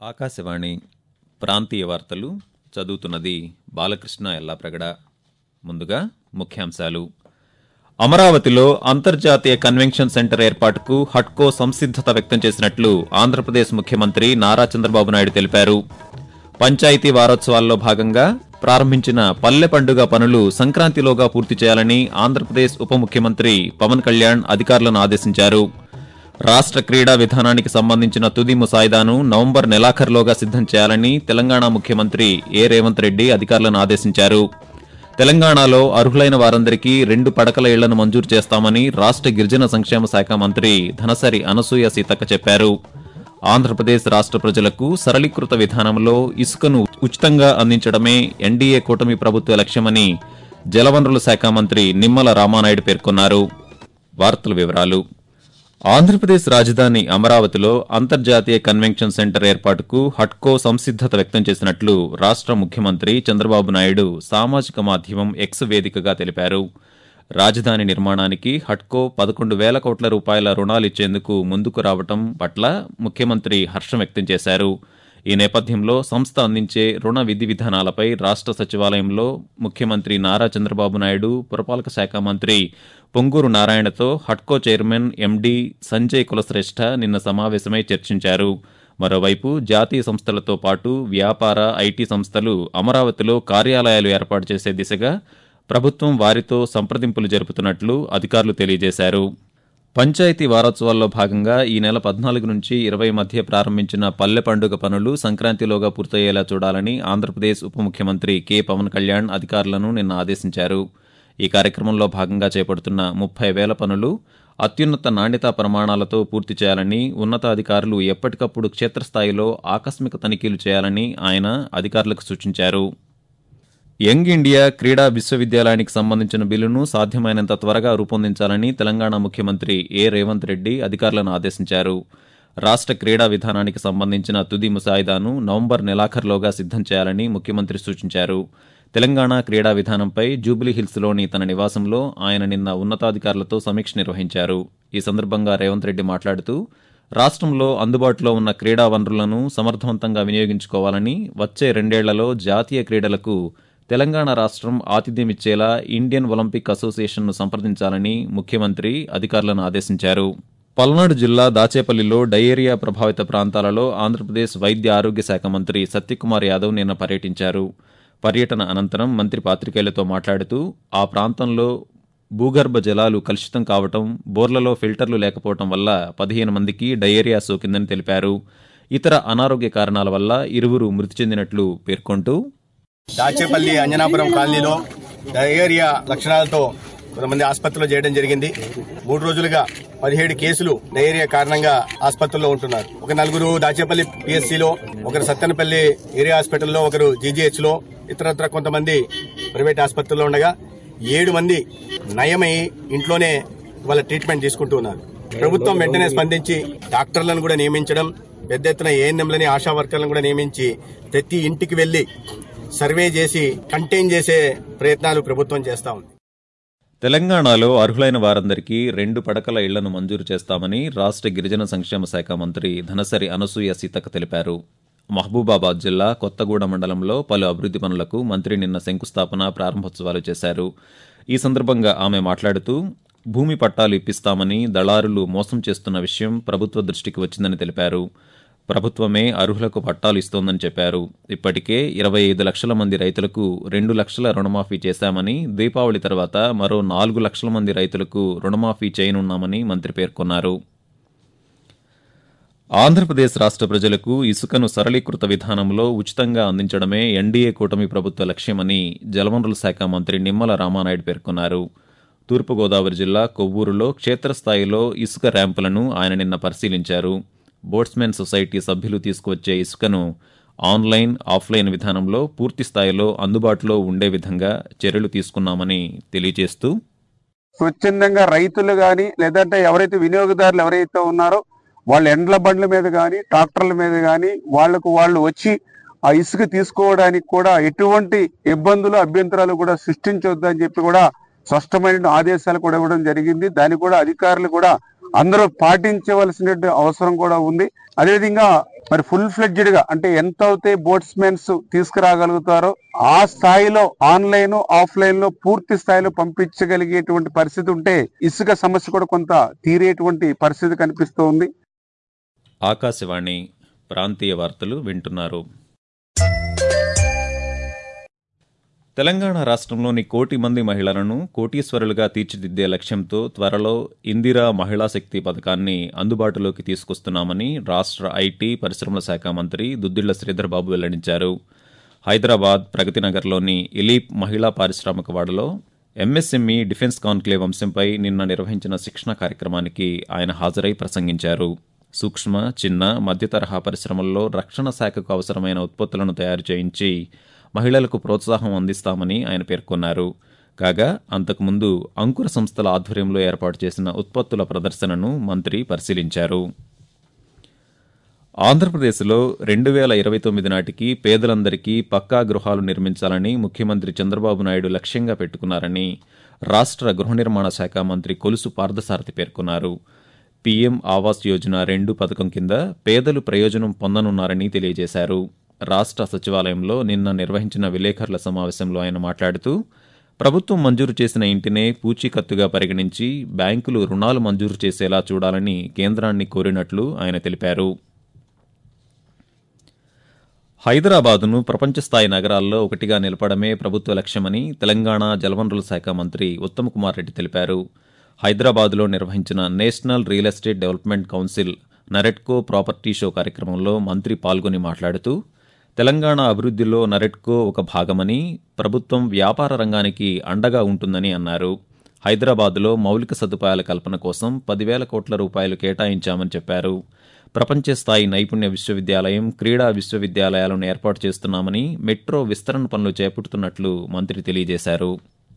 ఆకాశవాణి ప్రాంతీయ వార్తలు చదువుతున్నది బాలకృష్ణ ఎల్లాప్రగడ ముందుగా ముఖ్యాంశాలు అమరావతిలో అంతర్జాతీయ కన్వెన్షన్ సెంటర్ ఏర్పాటుకు హట్కో సంసిద్దత వ్యక్తం చేసినట్లు ఆంధ్రప్రదేశ్ ముఖ్యమంత్రి నారా చంద్రబాబు నాయుడు తెలిపారు పంచాయతీ వారోత్సవాల్లో భాగంగా ప్రారంభించిన పల్లె పండుగ పనులు సంక్రాంతిలోగా పూర్తి చేయాలని ఆంధ్రప్రదేశ్ ఉప ముఖ్యమంత్రి పవన్ కళ్యాణ్ అధికారులను ఆదేశించారు రాష్ట్ర క్రీడా విధానానికి సంబంధించిన తుది ముసాయిదాను నవంబర్ నెలాఖరులోగా సిద్దం చేయాలని తెలంగాణ ముఖ్యమంత్రి ఏ రేవంత్ రెడ్డి అధికారులను ఆదేశించారు తెలంగాణలో అర్హులైన వారందరికీ రెండు పడకల ఇళ్లను మంజూరు చేస్తామని రాష్ట్ర గిరిజన సంక్షేమ శాఖ మంత్రి ధనసరి అనసూయ సీతక్క చెప్పారు ఆంధ్రప్రదేశ్ రాష్ట్ర ప్రజలకు సరళీకృత విధానంలో ఇసుకను ఉచితంగా అందించడమే ఎన్డీఏ కూటమి ప్రభుత్వ లక్ష్యమని జలవనరుల శాఖ మంత్రి నిమ్మల రామానాయుడు పేర్కొన్నారు వార్తల వివరాలు ఆంధ్రప్రదేశ్ రాజధాని అమరావతిలో అంతర్జాతీయ కన్వెన్షన్ సెంటర్ ఏర్పాటుకు హట్కో సంసిద్దత వ్యక్తం చేసినట్లు రాష్ట్ర ముఖ్యమంత్రి చంద్రబాబు నాయుడు సామాజిక మాధ్యమం ఎక్స్ వేదికగా తెలిపారు రాజధాని నిర్మాణానికి హట్కో పదకొండు వేల కోట్ల రూపాయల రుణాలు ఇచ్చేందుకు ముందుకు రావటం పట్ల ముఖ్యమంత్రి హర్షం వ్యక్తం చేశారు ఈ నేపథ్యంలో సంస్థ అందించే రుణ విధి విధానాలపై రాష్ట్ర సచివాలయంలో ముఖ్యమంత్రి నారా చంద్రబాబు నాయుడు పురపాలక శాఖ మంత్రి పొంగూరు నారాయణతో హట్కో చైర్మన్ ఎండీ సంజయ్ కులశ్రేష్ఠ నిన్న సమావేశమై చర్చించారు మరోవైపు జాతీయ సంస్థలతో పాటు వ్యాపార ఐటీ సంస్థలు అమరావతిలో కార్యాలయాలు ఏర్పాటు చేసే దిశగా ప్రభుత్వం వారితో సంప్రదింపులు జరుపుతున్నట్లు అధికారులు తెలియజేశారు పంచాయతీ వారోత్సవాల్లో భాగంగా ఈ నెల పద్నాలుగు నుంచి ఇరవై మధ్య ప్రారంభించిన పల్లె పండుగ పనులు సంక్రాంతిలోగా పూర్తయ్యేలా చూడాలని ఆంధ్రప్రదేశ్ ఉప ముఖ్యమంత్రి కె పవన్ కళ్యాణ్ అధికారులను నిన్న ఆదేశించారు ఈ కార్యక్రమంలో భాగంగా చేపడుతున్న ముప్పై వేల పనులు అత్యున్నత నాణ్యతా ప్రమాణాలతో పూర్తి చేయాలని ఉన్నతాధికారులు ఎప్పటికప్పుడు క్షేత్రస్థాయిలో ఆకస్మిక తనిఖీలు చేయాలని ఆయన అధికారులకు సూచించారు యంగ్ ఇండియా క్రీడా విశ్వవిద్యాలయానికి సంబంధించిన బిల్లును సాధ్యమైనంత త్వరగా రూపొందించాలని తెలంగాణ ముఖ్యమంత్రి ఏ రేవంత్ రెడ్డి అధికారులను ఆదేశించారు రాష్ట్ర క్రీడా విధానానికి సంబంధించిన తుది ముసాయిదాను నవంబర్ నెలాఖరులోగా సిద్దం చేయాలని ముఖ్యమంత్రి సూచించారు తెలంగాణ క్రీడా విధానంపై జూబ్లీహిల్స్లోని తన నివాసంలో ఆయన నిన్న ఉన్నతాధికారులతో సమీక్ష నిర్వహించారు ఈ సందర్భంగా రేవంత్ రెడ్డి మాట్లాడుతూ రాష్ట్రంలో అందుబాటులో ఉన్న క్రీడా వనరులను సమర్థవంతంగా వినియోగించుకోవాలని వచ్చే రెండేళ్లలో జాతీయ క్రీడలకు తెలంగాణ రాష్ట్రం ఆతిథ్యమిచ్చేలా ఇండియన్ ఒలింపిక్ అసోసియేషన్ను సంప్రదించాలని ముఖ్యమంత్రి అధికారులను ఆదేశించారు పల్నాడు జిల్లా దాచేపల్లిలో డయేరియా ప్రభావిత ప్రాంతాలలో ఆంధ్రప్రదేశ్ వైద్య ఆరోగ్య శాఖ మంత్రి సత్యకుమార్ యాదవ్ నిన్న పర్యటించారు పర్యటన అనంతరం మంత్రి పాత్రికేయులతో మాట్లాడుతూ ఆ ప్రాంతంలో భూగర్భ జలాలు కలుషితం కావటం బోర్లలో ఫిల్టర్లు లేకపోవటం వల్ల పదిహేను మందికి డయేరియా సోకిందని తెలిపారు ఇతర అనారోగ్య కారణాల వల్ల ఇరువురు మృతి చెందినట్లు పేర్కొంటూ దాచేపల్లి అంజనాపురం కాలనీలో డయేరియా లక్షణాలతో కొంతమంది ఆసుపత్రిలో చేయడం జరిగింది మూడు రోజులుగా పదిహేడు కేసులు డయేరియా కారణంగా ఆసుపత్రిలో ఉంటున్నారు ఒక నలుగురు దాచేపల్లి పిఎస్సిలో ఒకరు సత్తెనపల్లి ఏరియా హాస్పిటల్లో ఒకరు జీజీహెచ్ లో ఇతరత్ర కొంతమంది ప్రైవేట్ ఆసుపత్రుల్లో ఉండగా ఏడు మంది నయమై ఇంట్లోనే వాళ్ళ ట్రీట్మెంట్ తీసుకుంటూ ఉన్నారు ప్రభుత్వం వెంటనే స్పందించి డాక్టర్లను కూడా నియమించడం పెద్ద ఎత్తున ఏఎన్ఎంలని ఆశా వర్కర్లను కూడా నియమించి ప్రతి ఇంటికి వెళ్లి సర్వే చేసి కంటైన్ చేసే ప్రయత్నాలు ప్రభుత్వం చేస్తా ఉంది తెలంగాణలో అర్హులైన వారందరికీ రెండు పడకల ఇళ్లను మంజూరు చేస్తామని రాష్ట్ర గిరిజన సంక్షేమ శాఖ మంత్రి ధనసరి అనసూయ సీతక్క తెలిపారు మహబూబాబాద్ జిల్లా కొత్తగూడ మండలంలో పలు అభివృద్ది పనులకు మంత్రి నిన్న శంకుస్థాపన ప్రారంభోత్సవాలు చేశారు ఈ సందర్భంగా ఆమె మాట్లాడుతూ భూమి పట్టాలు ఇప్పిస్తామని దళారులు మోసం చేస్తున్న విషయం ప్రభుత్వ దృష్టికి వచ్చిందని తెలిపారు ప్రభుత్వమే అర్హులకు పట్టాలు ఇస్తోందని చెప్పారు ఇప్పటికే ఇరవై ఐదు లక్షల మంది రైతులకు రెండు లక్షల రుణమాఫీ చేశామని దీపావళి తర్వాత మరో నాలుగు లక్షల మంది రైతులకు రుణమాఫీ చేయనున్నామని మంత్రి పేర్కొన్నారు ఆంధ్రప్రదేశ్ రాష్ట్ర ప్రజలకు ఇసుకను సరళీకృత విధానంలో ఉచితంగా అందించడమే ఎన్డీఏ కూటమి ప్రభుత్వ లక్ష్యమని జలవనరుల శాఖ మంత్రి నిమ్మల రామానాయుడు పేర్కొన్నారు తూర్పుగోదావరి జిల్లా కొవ్వూరులో క్షేత్రస్థాయిలో ఇసుక ర్యాంపులను ఆయన నిన్న పరిశీలించారు బోట్స్మెన్ సొసైటీ సభ్యులు తీసుకువచ్చే ఇసుకను ఆన్లైన్ ఆఫ్లైన్ విధానంలో పూర్తి స్థాయిలో అందుబాటులో ఉండే విధంగా చర్యలు తీసుకున్నామని తెలియజేస్తూ స్వచ్ఛందంగా రైతులు గాని లేదంటే ఎవరైతే వినియోగదారులు ఎవరైతే ఉన్నారో వాళ్ళ ఎండ్ల బండ్ల మీద గాని ట్రాక్టర్ల మీద గాని వాళ్లకు వాళ్ళు వచ్చి ఆ ఇసుక తీసుకోవడానికి కూడా ఎటువంటి ఇబ్బందులు అభ్యంతరాలు కూడా సృష్టించొద్దు అని చెప్పి కూడా స్పష్టమైన ఆదేశాలు కూడా ఇవ్వడం జరిగింది దాన్ని కూడా అధికారులు కూడా అందరూ పాటించవలసిన అవసరం కూడా ఉంది అదేవిధంగా మరి ఫుల్ ఫ్లెడ్జ్డ్ గా అంటే ఎంత అయితే బోట్స్మెన్స్ తీసుకురాగలుగుతారో ఆ స్థాయిలో ఆన్లైన్ ఆఫ్లైన్ లో పూర్తి స్థాయిలో పంపించగలిగేటువంటి పరిస్థితి ఉంటే ఇసుక సమస్య కూడా కొంత తీరేటువంటి పరిస్థితి కనిపిస్తోంది ఆకాశవాణి ప్రాంతీయ వార్తలు వింటున్నారు తెలంగాణ రాష్ట్రంలోని కోటి మంది మహిళలను కోటీశ్వరులుగా తీర్చిదిద్దే లక్ష్యంతో త్వరలో ఇందిరా మహిళా శక్తి పథకాన్ని అందుబాటులోకి తీసుకొస్తున్నామని రాష్ట్ర ఐటీ పరిశ్రమల శాఖ మంత్రి దుద్దిళ్ల శ్రీధర్బాబు వెల్లడించారు హైదరాబాద్ ప్రగతినగర్లోని ఇలీప్ మహిళా పారిశ్రామికవాడలో ఎంఎస్ఎంఈ డిఫెన్స్ కాన్క్లేవ్ అంశంపై నిన్న నిర్వహించిన శిక్షణ కార్యక్రమానికి ఆయన హాజరై ప్రసంగించారు సూక్ష్మ చిన్న మధ్యతరహా పరిశ్రమల్లో రక్షణ శాఖకు అవసరమైన ఉత్పత్తులను తయారు చేయించి మహిళలకు ప్రోత్సాహం అందిస్తామని ఆయన పేర్కొన్నారు కాగా అంతకుముందు అంకుర సంస్థల ఆధ్వర్యంలో ఏర్పాటు చేసిన ఉత్పత్తుల ప్రదర్శనను మంత్రి పరిశీలించారు ఆంధ్రప్రదేశ్లో రెండు వేల ఇరవై తొమ్మిది నాటికి పేదలందరికీ పక్కా గృహాలు నిర్మించాలని ముఖ్యమంత్రి చంద్రబాబు నాయుడు లక్ష్యంగా పెట్టుకున్నారని రాష్ట్ర గృహ నిర్మాణ శాఖ మంత్రి కొలుసు పార్థసారథి పేర్కొన్నారు పీఎం ఆవాస్ యోజన రెండు పథకం కింద పేదలు ప్రయోజనం పొందనున్నారని తెలియజేశారు రాష్ట్ర సచివాలయంలో నిన్న నిర్వహించిన విలేకరుల సమావేశంలో ఆయన మాట్లాడుతూ ప్రభుత్వం మంజూరు చేసిన ఇంటినే పూచీకత్తుగా పరిగణించి బ్యాంకులు రుణాలు మంజూరు చేసేలా చూడాలని కేంద్రాన్ని కోరినట్లు ఆయన తెలిపారు హైదరాబాదును ప్రపంచ స్థాయి నగరాల్లో ఒకటిగా నిలపడమే ప్రభుత్వ లక్ష్యమని తెలంగాణ జలవనరుల శాఖ మంత్రి ఉత్తమ్ కుమార్ రెడ్డి తెలిపారు హైదరాబాదులో నిర్వహించిన national real estate development council NAREDCO property show కార్యక్రమంలో మంత్రి పాల్గొని మాట్లాడుతూ తెలంగాణ అభివృద్ధిలో నరెట్కో ఒక భాగమని ప్రభుత్వం వ్యాపార రంగానికి అండగా ఉంటుందని అన్నారు హైదరాబాద్లో మౌలిక సదుపాయాల కల్పన కోసం పదివేల కోట్ల రూపాయలు కేటాయించామని చెప్పారు ప్రపంచ స్థాయి నైపుణ్య విశ్వవిద్యాలయం క్రీడా విశ్వవిద్యాలయాలను ఏర్పాటు చేస్తున్నామని మెట్రో విస్తరణ పనులు చేపడుతున్నట్లు మంత్రి తెలియజేశారు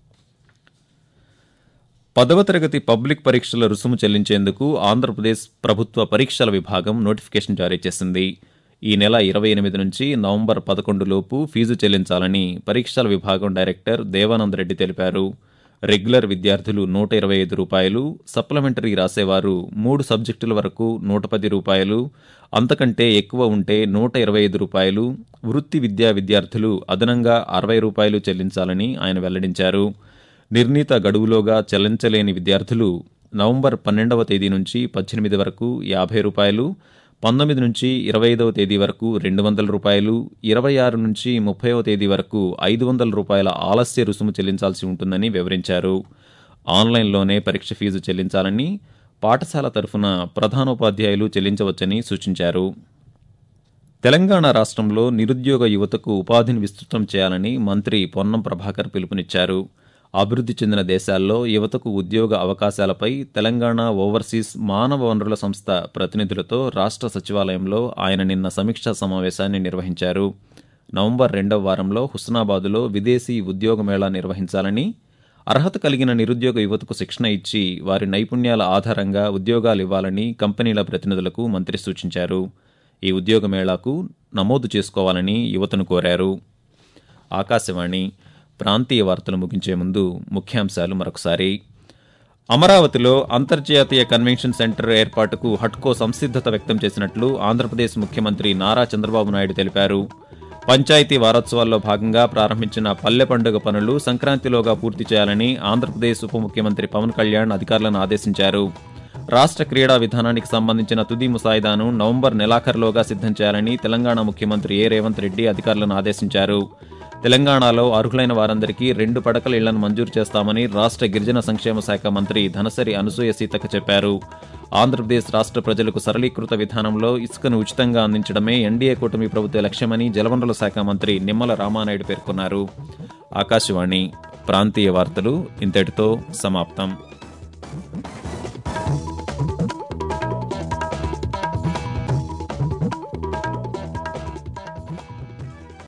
పదవ తరగతి పబ్లిక్ పరీక్షల రుసుము చెల్లించేందుకు ఆంధ్రప్రదేశ్ ప్రభుత్వ పరీక్షల విభాగం నోటిఫికేషన్ జారీ చేసింది ఈ నెల ఇరవై ఎనిమిది నుంచి నవంబర్ పదకొండు లోపు ఫీజు చెల్లించాలని పరీక్షల విభాగం డైరెక్టర్ దేవానంద్ రెడ్డి తెలిపారు రెగ్యులర్ విద్యార్థులు నూట ఇరవై ఐదు రూపాయలు సప్లిమెంటరీ రాసేవారు మూడు సబ్జెక్టుల వరకు నూట పది రూపాయలు అంతకంటే ఎక్కువ ఉంటే నూట ఇరవై ఐదు రూపాయలు వృత్తి విద్యా విద్యార్థులు అదనంగా అరవై రూపాయలు చెల్లించాలని ఆయన వెల్లడించారు నిర్ణీత గడువులోగా చెల్లించలేని విద్యార్థులు నవంబర్ పన్నెండవ తేదీ నుంచి పద్దెనిమిది వరకు యాభై రూపాయలు పంతొమ్మిది నుంచి ఇరవై ఐదవ తేదీ వరకు రెండు వందల రూపాయలు ఇరవై ఆరు నుంచి ముప్పైవ తేదీ వరకు ఐదు వందల రూపాయల ఆలస్య రుసుము చెల్లించాల్సి ఉంటుందని వివరించారు ఆన్లైన్లోనే పరీక్ష ఫీజు చెల్లించాలని పాఠశాల తరఫున ప్రధానోపాధ్యాయులు చెల్లించవచ్చని సూచించారు తెలంగాణ రాష్ట్రంలో నిరుద్యోగ యువతకు ఉపాధిని విస్తృతం చేయాలని మంత్రి పొన్నం ప్రభాకర్ పిలుపునిచ్చారు అభివృద్ధి చెందిన దేశాల్లో యువతకు ఉద్యోగ అవకాశాలపై తెలంగాణ ఓవర్సీస్ మానవ వనరుల సంస్థ ప్రతినిధులతో రాష్ట్ర సచివాలయంలో ఆయన నిన్న సమీక్షా సమావేశాన్ని నిర్వహించారు నవంబర్ రెండవ వారంలో హుస్నాబాదులో విదేశీ ఉద్యోగ మేళా నిర్వహించాలని అర్హత కలిగిన నిరుద్యోగ యువతకు శిక్షణ ఇచ్చి వారి నైపుణ్యాల ఆధారంగా ఉద్యోగాలు ఇవ్వాలని కంపెనీల ప్రతినిధులకు మంత్రి సూచించారు ఈ ఉద్యోగ మేళాకు నమోదు చేసుకోవాలని యువతను కోరారు ఆకాశవాణి ప్రాంతీయ వార్తలు ముగించే ముందు ముఖ్యాంశాలు మరొకసారి అమరావతిలో అంతర్జాతీయ కన్వెన్షన్ సెంటర్ ఏర్పాటుకు హట్కో సంసిద్ధత వ్యక్తం చేసినట్లు ఆంధ్రప్రదేశ్ ముఖ్యమంత్రి నారా చంద్రబాబు నాయుడు తెలిపారు పంచాయతీ వారోత్సవాల్లో భాగంగా ప్రారంభించిన పల్లె పండుగ పనులు సంక్రాంతిలోగా పూర్తి చేయాలని ఆంధ్రప్రదేశ్ ఉప ముఖ్యమంత్రి పవన్ కళ్యాణ్ అధికారులను ఆదేశించారు రాష్ట్ర క్రీడా విధానానికి సంబంధించిన తుది ముసాయిదాను నవంబర్ నెలాఖరులోగా సిద్ధం చేయాలని తెలంగాణ ముఖ్యమంత్రి ఏ రేవంత్ రెడ్డి అధికారులను ఆదేశించారు తెలంగాణలో అర్హులైన వారందరికీ రెండు పడకల ఇళ్లను మంజూరు చేస్తామని రాష్ట్ర గిరిజన సంక్షేమ శాఖ మంత్రి ధనసరి అనసూయ సీతక్క చెప్పారు ఆంధ్రప్రదేశ్ రాష్ట్ర ప్రజలకు సరళీకృత విధానంలో ఇసుకను ఉచితంగా అందించడమే ఎన్డీఏ కూటమి ప్రభుత్వ లక్ష్యమని జలవనరుల శాఖ మంత్రి నిమ్మల రామానాయుడు పేర్కొన్నారు ఆకాశవాణి ప్రాంతీయ వార్తలు ఇంతటితో సమాప్తం